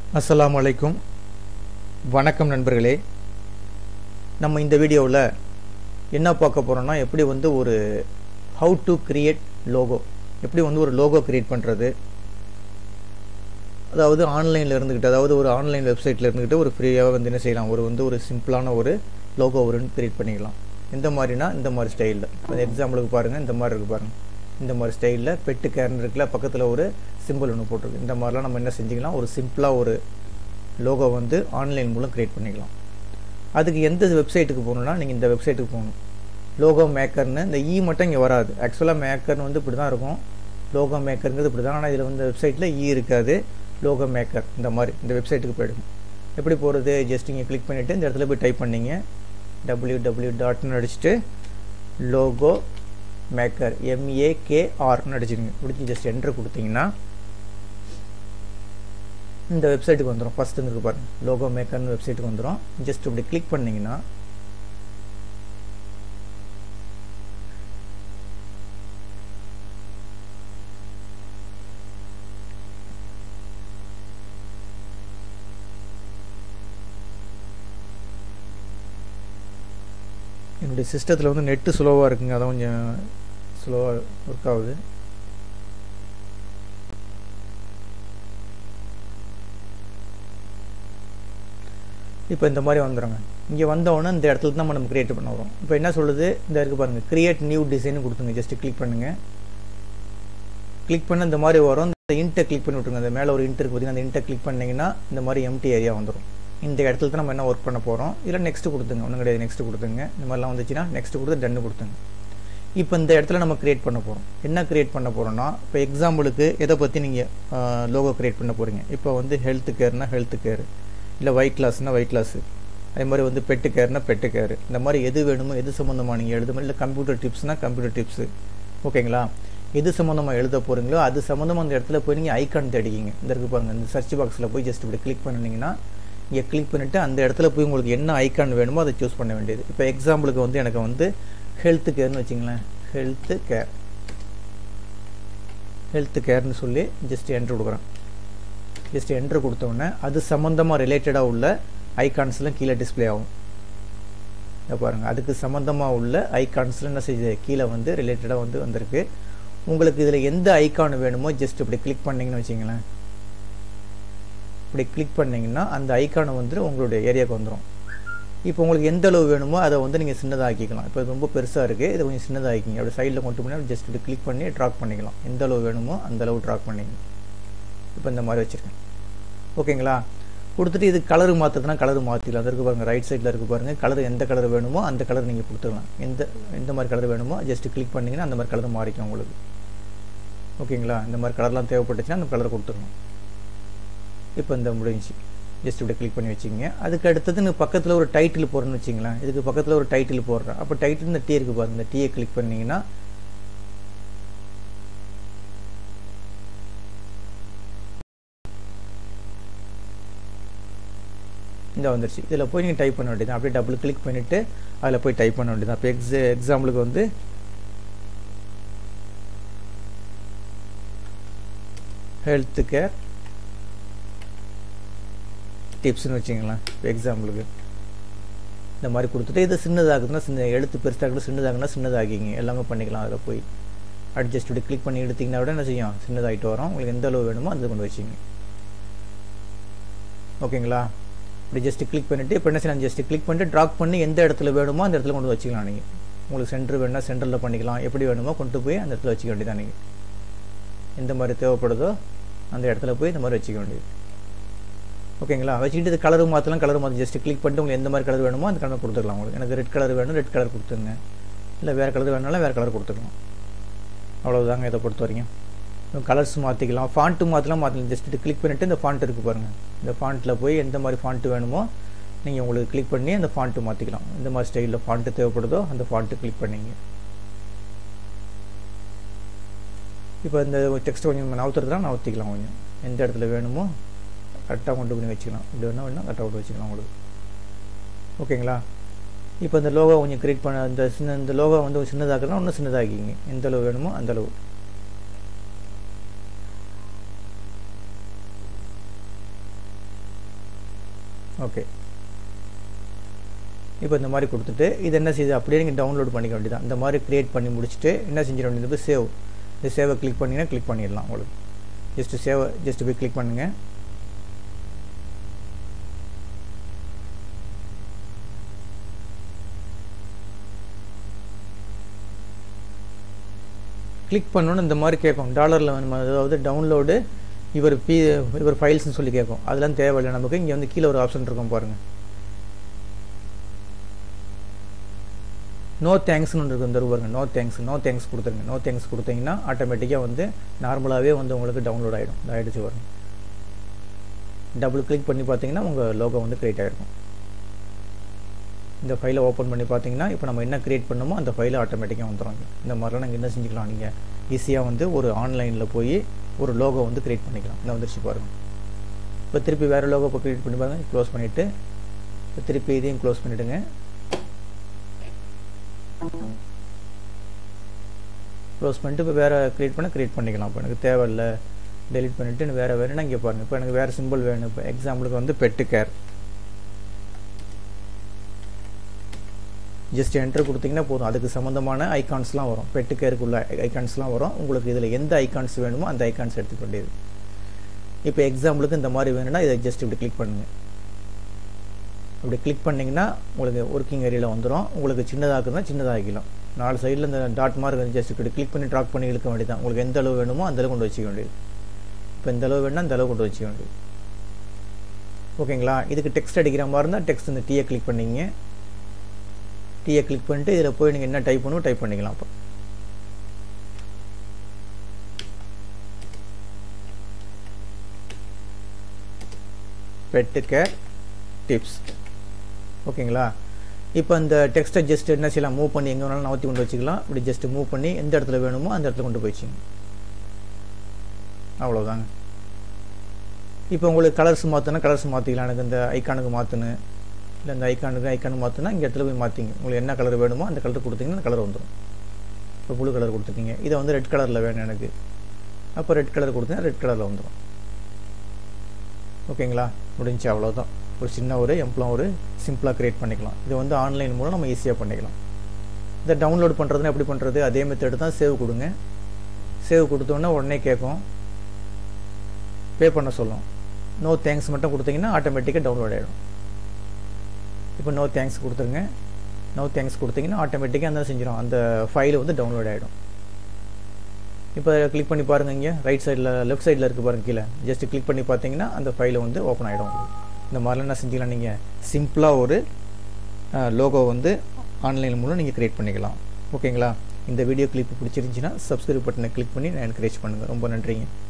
அஸ்ஸலாமு அலைக்கும் வணக்கம் நண்பர்களே நம்ம இந்த வீடியோவில் என்ன பார்க்க போகிறோம்னா எப்படி வந்து ஒரு ஹவு டு கிரியேட் லோகோ எப்படி வந்து ஒரு லோகோ கிரியேட் பண்ணுறது அதாவது ஆன்லைனில் இருந்துக்கிட்டு அதாவது ஒரு ஆன்லைன் வெப்சைட்டில் இருந்துக்கிட்டு ஒரு ஃப்ரீயாக வந்து என்ன செய்யலாம் ஒரு வந்து ஒரு சிம்பிளான ஒரு லோகோ ஒரு கிரியேட் பண்ணிக்கலாம் எந்த மாதிரினா இந்த மாதிரி ஸ்டைலில் எக்ஸாம்பிளுக்கு பாருங்கள் இந்த மாதிரி இருக்குது பாருங்கள் இந்த மாதிரி ஸ்டைலில் பெட்டு கேர்னு இருக்குல்ல பக்கத்தில் ஒரு சிம்பிள் ஒன்று போட்டிருக்கு இந்த மாதிரிலாம் நம்ம என்ன செஞ்சுக்கலாம் ஒரு சிம்பிளாக ஒரு லோகோ வந்து ஆன்லைன் மூலம் க்ரியேட் பண்ணிக்கலாம் அதுக்கு எந்த வெப்சைட்டுக்கு போகணுன்னா நீங்கள் இந்த வெப்சைட்டுக்கு போகணும் லோகோ மேக்கர்னு இந்த இ மட்டும் இங்கே வராது ஆக்சுவலாக மேக்கர்னு வந்து இப்படி தான் இருக்கும் லோகோ மேக்கருங்கிறது இப்படி தான் ஆனால் இதில் வந்து வெப்சைட்டில் இ இருக்காது லோகோ மேக்கர் இந்த மாதிரி இந்த வெப்சைட்டுக்கு போயிடும் எப்படி போகிறது ஜஸ்ட் இங்கே கிளிக் பண்ணிவிட்டு இந்த இடத்துல போய் டைப் பண்ணிங்க டபிள்யூ டபிள்யூ டாட்னு அடிச்சுட்டு லோகோ மேக்கர் எம்ஏகேஆர்னு அடிச்சிருங்க பிடிச்சி ஜஸ்ட் என்ட்ரு கொடுத்தீங்கன்னா இந்த வெப்சைட்டுக்கு வந்துடும் ஃபஸ்ட்டு இருக்கு பாருங்க லோகோ மேக்கர்னு வெப்சைட்டுக்கு வந்துடும் ஜஸ்ட் இப்படி கிளிக் பண்ணிங்கன்னா என்னுடைய சிஸ்டத்தில் வந்து நெட்டு ஸ்லோவாக இருக்குங்க அதான் கொஞ்சம் ஸ்லோவாக ஒர்க் ஆகுது இப்போ இந்த மாதிரி வந்துடுங்க இங்கே வந்தோடனே இந்த இடத்துல தான் நம்ம கிரியேட் பண்ண வரோம் இப்போ என்ன சொல்லுது இந்த இருக்குது பாருங்கள் கிரியேட் நியூ டிசைன் கொடுத்துங்க ஜஸ்ட் கிளிக் பண்ணுங்கள் கிளிக் பண்ண இந்த மாதிரி வரும் இந்த இன்ட்டை கிளிக் பண்ணி விட்ருங்க அந்த மேலே ஒரு இன்ட் இருக்குது பார்த்தீங்கன்னா அந்த இன்ட்டை கிளிக் பண்ணிங்கன்னா இந்த மாதிரி எம்டி ஏரியா வந்துடும் இந்த இடத்துல தான் நம்ம என்ன ஒர்க் பண்ண போகிறோம் இல்லை நெக்ஸ்ட் கொடுத்துங்க ஒன்றும் கிடையாது நெக்ஸ்ட் கொடுத்துங்க இந்த மாதிரிலாம் வந்துச்சுன்னா நெக்ஸ்ட் கொடுத்து டன்னு கொடுத்துங்க இப்போ இந்த இடத்துல நம்ம கிரியேட் பண்ண போகிறோம் என்ன கிரியேட் பண்ண போகிறோம்னா இப்போ எக்ஸாம்பிளுக்கு எதை பற்றி நீங்கள் லோகோ கிரியேட் பண்ண போகிறீங்க இப்போ வந்து ஹெல்த் கேர்னா ஹெல்த் கேர் இல்லை ஒயிட் கிளாஸ்னால் ஒயிட் கிளாஸு அதே மாதிரி வந்து பெட்டு கேர்னா பெட்டு கேர் இந்த மாதிரி எது வேணுமோ எது சம்மந்தமாக நீங்கள் எழுத இல்லை கம்ப்யூட்டர் டிப்ஸ்னால் கம்ப்யூட்டர் டிப்ஸு ஓகேங்களா எது சம்மந்தமாக எழுத போகிறீங்களோ அது சம்மந்தமாக அந்த இடத்துல போய் நீங்கள் ஐக்கான் தேடிக்கிங்க இந்த இருக்கு பாருங்கள் இந்த சர்ச் பாக்ஸில் போய் ஜஸ்ட் இப்படி கிளிக் பண்ணிங்கன்னா இங்கே கிளிக் பண்ணிவிட்டு அந்த இடத்துல போய் உங்களுக்கு என்ன ஐக்கான் வேணுமோ அதை சூஸ் பண்ண வேண்டியது இப்போ எக்ஸாம்பிளுக்கு வந்து எனக்கு வந்து ஹெல்த் கேர்னு வச்சிங்களேன் ஹெல்த்து கேர் ஹெல்த் கேர்னு சொல்லி ஜஸ்ட் என்ட்ரு கொடுக்குறேன் ஜஸ்ட் என்ட்ரு கொடுத்தோடனே அது சம்மந்தமாக ரிலேட்டடாக உள்ள ஐகான்ஸ்லாம் கீழே டிஸ்பிளே ஆகும் இதை பாருங்கள் அதுக்கு சம்மந்தமாக உள்ள ஐகான்ஸில் என்ன செய்யுது கீழே வந்து ரிலேட்டடாக வந்து வந்திருக்கு உங்களுக்கு இதில் எந்த ஐக்கான் வேணுமோ ஜஸ்ட் இப்படி கிளிக் பண்ணிங்கன்னு வச்சிங்களேன் இப்படி கிளிக் பண்ணிங்கன்னா அந்த ஐக்கானை வந்து உங்களுடைய ஏரியாவுக்கு வந்துடும் இப்போ உங்களுக்கு எந்த அளவு வேணுமோ அதை வந்து நீங்கள் சின்னதாக்கிக்கலாம் இப்போ ரொம்ப பெருசாக இருக்குது இதை கொஞ்சம் சின்னதாக்கிங்க அப்படி சைடில் கொண்டு போனால் ஜஸ்ட் இப்படி கிளிக் பண்ணி ட்ராக் பண்ணிக்கலாம் எந்த அளவு வேணுமோ அந்த அளவு ட்ராக் பண்ணிங்க இப்போ இந்த மாதிரி வச்சுருக்கேன் ஓகேங்களா கொடுத்துட்டு இது கலர் மாற்றுறதுனா கலர் மாற்றிக்கலாம் அது இருக்குது பாருங்கள் ரைட் சைடில் இருக்குது பாருங்கள் கலர் எந்த கலர் வேணுமோ அந்த கலர் நீங்கள் கொடுத்துக்கலாம் எந்த எந்த மாதிரி கலர் வேணுமோ ஜஸ்ட் கிளிக் பண்ணிங்கன்னா அந்த மாதிரி கலர் மாறிக்கும் உங்களுக்கு ஓகேங்களா இந்த மாதிரி கலர்லாம் தேவைப்பட்டுச்சுன்னா அந்த கலர் கொடுத்துடணும் இப்போ இந்த முடிஞ்சு ஜஸ்ட் இப்படி கிளிக் பண்ணி வச்சுக்கோங்க அதுக்கு அடுத்தது நீங்கள் பக்கத்தில் ஒரு டைட்டில் போடுறேன்னு வச்சிங்களேன் இதுக்கு பக்கத்தில் ஒரு டைட்டில் போடுறேன் அப்போ டைட்டில் இந்த டீ இருக்குது பாருங்கள் இந்த டீயை கிளிக் பண்ணிங்கன்னா இந்த வந்துருச்சு இதில் போய் நீங்கள் டைப் பண்ண வேண்டியது அப்படியே டபுள் கிளிக் பண்ணிவிட்டு அதில் போய் டைப் பண்ண வேண்டியது அப்போ எக்ஸ எக்ஸாம்பிளுக்கு வந்து ஹெல்த் கேர் டிப்ஸ்னு வச்சுங்களேன் எக்ஸாம்பிளுக்கு இந்த மாதிரி கொடுத்துட்டு இது சின்னதாகுதுன்னா சின்ன எழுத்து பெருசாகுது சின்னதாகுனா சின்னதாகிங்க எல்லாமே பண்ணிக்கலாம் அதில் போய் அட்ஜஸ்ட் இப்படி கிளிக் பண்ணி எடுத்திங்கன்னா விட என்ன செய்யும் சின்னதாகிட்டு வரும் உங்களுக்கு எந்த அளவு வேணுமோ அந்த கொண்டு வச்சுங்க ஓகேங்களா இப்படி ஜஸ்ட் கிளிக் பண்ணிவிட்டு இப்போ என்ன செய்யலாம் ஜஸ்ட் கிளிக் பண்ணிட்டு ட்ராக் பண்ணி எந்த இடத்துல வேணுமோ அந்த இடத்துல கொண்டு வச்சுக்கலாம் நீங்கள் உங்களுக்கு சென்டர் வேணும்னா சென்டரில் பண்ணிக்கலாம் எப்படி வேணுமோ கொண்டு போய் அந்த இடத்துல வச்சுக்க வேண்டியதான் நீங்கள் எந்த மாதிரி தேவைப்படுதோ அந்த இடத்துல போய் இந்த மாதிரி வச்சுக்க வேண்டியது ஓகேங்களா வச்சுக்கிட்டு இது கலர் மாற்றலாம் கலர் மாற்றி ஜஸ்ட் கிளிக் பண்ணிட்டு உங்களுக்கு எந்த மாதிரி கலர் வேணுமோ அந்த கலர் கொடுத்துக்கலாம் உங்களுக்கு எனக்கு ரெட் கலர் வேணும் ரெட் கலர் கொடுத்துருங்க இல்லை வேறு கலர் வேணாலும் வேறு கலர் கொடுத்துக்கலாம் அவ்வளோதாங்க இதை பொறுத்த வரைக்கும் கலர்ஸ் மாற்றிக்கலாம் ஃபாண்ட்டு மாற்றலாம் மாற்றலாம் ஜஸ்ட் இது கிளிக் பண்ணிவிட்டு இந்த ஃபாண்ட் இருக்குது பாருங்கள் இந்த ஃபாண்ட்டில் போய் எந்த மாதிரி ஃபாண்ட்டு வேணுமோ நீங்கள் உங்களுக்கு கிளிக் பண்ணி அந்த ஃபாண்ட்டு மாற்றிக்கலாம் எந்த மாதிரி ஸ்டைலில் ஃபாண்ட்டு தேவைப்படுதோ அந்த ஃபாண்ட்டு கிளிக் பண்ணிங்க இப்போ இந்த டெக்ஸ்ட் கொஞ்சம் நவுத்துறதுனா நவுத்திக்கலாம் கொஞ்சம் எந்த இடத்துல வேணுமோ கரெக்டாக கொண்டு பண்ணி வச்சுக்கலாம் இப்படி வேணால் வேணால் கரெக்டாக கொண்டு வச்சுக்கலாம் உங்களுக்கு ஓகேங்களா இப்போ இந்த லோகோ கொஞ்சம் கிரியேட் பண்ண இந்த சின்ன இந்த லோகோ வந்து சின்னதாக்குறதுனா இன்னும் சின்னதாக்கிங்க எந்த அளவு வேணுமோ அந்த அளவு ஓகே இப்போ இந்த மாதிரி கொடுத்துட்டு இது என்ன செய்யுது அப்படியே நீங்கள் டவுன்லோட் பண்ணிக்க வேண்டியதான் இந்த மாதிரி க்ரியேட் பண்ணி முடிச்சுட்டு என்ன செஞ்சிட வேண்டியது போய் சேவ் இந்த சேவை கிளிக் பண்ணிங்கன்னா கிளிக் பண்ணிடலாம் உங்களுக்கு ஜஸ்ட்டு சேவை ஜஸ்ட்டு போய் கிளிக் பண்ணுங்கள் கிளிக் பண்ணோன்னு இந்த மாதிரி கேட்கும் டாலரில் வேணுமா அதாவது டவுன்லோடு இவர் பி இவர் ஃபைல்ஸ்னு சொல்லி கேட்கும் அதெல்லாம் தேவையில்லை நமக்கு இங்கே வந்து கீழே ஒரு ஆப்ஷன் இருக்கும் பாருங்கள் நோ தேங்க்ஸ்னு ஒன்று இருக்கும் தருவாருங்க நோ தேங்க்ஸ் நோ தேங்க்ஸ் கொடுத்துருங்க நோ தேங்க்ஸ் கொடுத்தீங்கன்னா ஆட்டோமேட்டிக்காக வந்து நார்மலாகவே வந்து உங்களுக்கு டவுன்லோட் ஆகிடும் இந்த ஆகிடுச்சு வரும் டபுள் கிளிக் பண்ணி பார்த்தீங்கன்னா உங்கள் லோகோ வந்து க்ரியேட் ஆகிருக்கும் இந்த ஃபைலை ஓப்பன் பண்ணி பார்த்தீங்கன்னா இப்போ நம்ம என்ன க்ரியேட் பண்ணமோ அந்த ஃபைலை ஆட்டோமேட்டிக்காக வந்துடும் இந்த மாதிரிலாம் நாங்கள் என்ன செஞ்சுக்கலாம் நீங்கள் ஈஸியாக வந்து ஒரு ஆன்லைனில் போய் ஒரு லோகோ வந்து க்ரியேட் பண்ணிக்கலாம் இந்த வந்துருச்சு பாருங்கள் இப்போ திருப்பி வேறு லோகோ இப்போ க்ரியேட் பண்ணி பாருங்கள் க்ளோஸ் பண்ணிவிட்டு இப்போ திருப்பி இதையும் க்ளோஸ் பண்ணிவிடுங்க க்ளோஸ் பண்ணிட்டு இப்போ வேறு க்ரியேட் பண்ண க்ரியேட் பண்ணிக்கலாம் இப்போ எனக்கு தேவையில்ல டெலிட் பண்ணிவிட்டு வேறு வேணும்னா இங்கே பாருங்கள் இப்போ எனக்கு வேறு சிம்பிள் வேணும் இப்போ எக்ஸாம்பிளுக்கு வந்து பெட்டு கேர் ஜஸ்ட் என்ட்ரு கொடுத்தீங்கன்னா போதும் அதுக்கு சம்மந்தமான ஐகான்ஸ்லாம் வரும் பெட்டு கேருக்குள்ள ஐகான்ஸ்லாம் வரும் உங்களுக்கு இதில் எந்த ஐகான்ஸ் வேணுமோ அந்த ஐகான்ஸ் எடுத்துக்க வேண்டியது இப்போ எக்ஸாம்பிளுக்கு இந்த மாதிரி வேணும்னா இதை ஜஸ்ட் இப்படி கிளிக் பண்ணுங்கள் அப்படி கிளிக் பண்ணிங்கன்னா உங்களுக்கு ஒர்க்கிங் ஏரியாவில் வந்துடும் உங்களுக்கு சின்னதாக்குதுன்னா சின்னதாகிக்கலாம் நாலு சைடில் இந்த டாட் மார்க் ஜஸ்ட் இப்படி கிளிக் பண்ணி ட்ராக் பண்ணி இழுக்க வேண்டியதான் உங்களுக்கு எந்த அளவு வேணுமோ அந்த அளவு கொண்டு வச்சுக்க வேண்டியது இப்போ இந்த அளவு வேணும்னா அந்த அளவு கொண்டு வச்சுக்க வேண்டியது ஓகேங்களா இதுக்கு டெக்ஸ்ட் அடிக்கிற மாதிரி இருந்தால் டெக்ஸ்ட் இந்த டீயை கிளிக் பண்ணிங்க டீயை கிளிக் பண்ணிட்டு இதில் போய் நீங்கள் என்ன டைப் பண்ணணும் டைப் பண்ணிக்கலாம் அப்போ பெட்டு கேர் டிப்ஸ் ஓகேங்களா இப்போ இந்த டெக்ஸ்ட்டை ஜஸ்ட் என்ன செய்யலாம் மூவ் பண்ணி எங்கே வேணாலும் நவத்தி கொண்டு வச்சுக்கலாம் இப்படி ஜஸ்ட் மூவ் பண்ணி எந்த இடத்துல வேணுமோ அந்த இடத்துல கொண்டு போயிடுச்சிங்க அவ்வளோதாங்க இப்போ உங்களுக்கு கலர்ஸ் மாற்றணும் கலர்ஸ் மாற்றிக்கலாம் எனக்கு இந்த ஐக்கானுக்கு மாற்றணும் இல்லை இந்த ஐக்கானுக்கு ஐக்கானுக்கு மாற்றினா இங்கே இடத்துல போய் மாற்றிங்க உங்களுக்கு என்ன கலர் வேணுமோ அந்த கலர் கொடுத்தீங்கன்னா அந்த கலர் வந்துடும் இப்போ ப்ளூ கலர் கொடுத்துட்டீங்க இதை வந்து ரெட் கலரில் வேணும் எனக்கு அப்போ ரெட் கலர் கொடுத்தீங்கன்னா ரெட் கலரில் வந்துடும் ஓகேங்களா முடிஞ்சு அவ்வளோதான் ஒரு சின்ன ஒரு எம்ப்ளாம் ஒரு சிம்பிளாக க்ரியேட் பண்ணிக்கலாம் இது வந்து ஆன்லைன் மூலம் நம்ம ஈஸியாக பண்ணிக்கலாம் இதை டவுன்லோட் பண்ணுறதுன்னு எப்படி பண்ணுறது அதே மெத்தட் தான் சேவ் கொடுங்க சேவ் கொடுத்தோன்னே உடனே கேட்கும் பே பண்ண சொல்லும் நோ தேங்க்ஸ் மட்டும் கொடுத்தீங்கன்னா ஆட்டோமேட்டிக்காக டவுன்லோட் ஆகிடும் இப்போ நோ தேங்க்ஸ் கொடுத்துருங்க நோ தேங்க்ஸ் கொடுத்தீங்கன்னா ஆட்டோமேட்டிக்காக அந்த செஞ்சிடும் அந்த ஃபைல் வந்து டவுன்லோட் ஆகிடும் இப்போ கிளிக் பண்ணி பாருங்கள் இங்கே ரைட் சைடில் லெஃப்ட் சைடில் இருக்குது பாருங்க கீழே ஜஸ்ட் கிளிக் பண்ணி பார்த்தீங்கன்னா அந்த ஃபைலை வந்து ஓப்பன் ஆகிடும் இந்த மாதிரிலாம் என்ன செஞ்சுக்கலாம் நீங்கள் சிம்பிளாக ஒரு லோகோ வந்து ஆன்லைன் மூலம் நீங்கள் க்ரியேட் பண்ணிக்கலாம் ஓகேங்களா இந்த வீடியோ கிளிப் பிடிச்சிருந்துச்சின்னா சப்ஸ்கிரைப் பட்டனை கிளிக் பண்ணி நான் என்கரேஜ் பண்ணுங்கள் ரொம்ப நன்றிங்க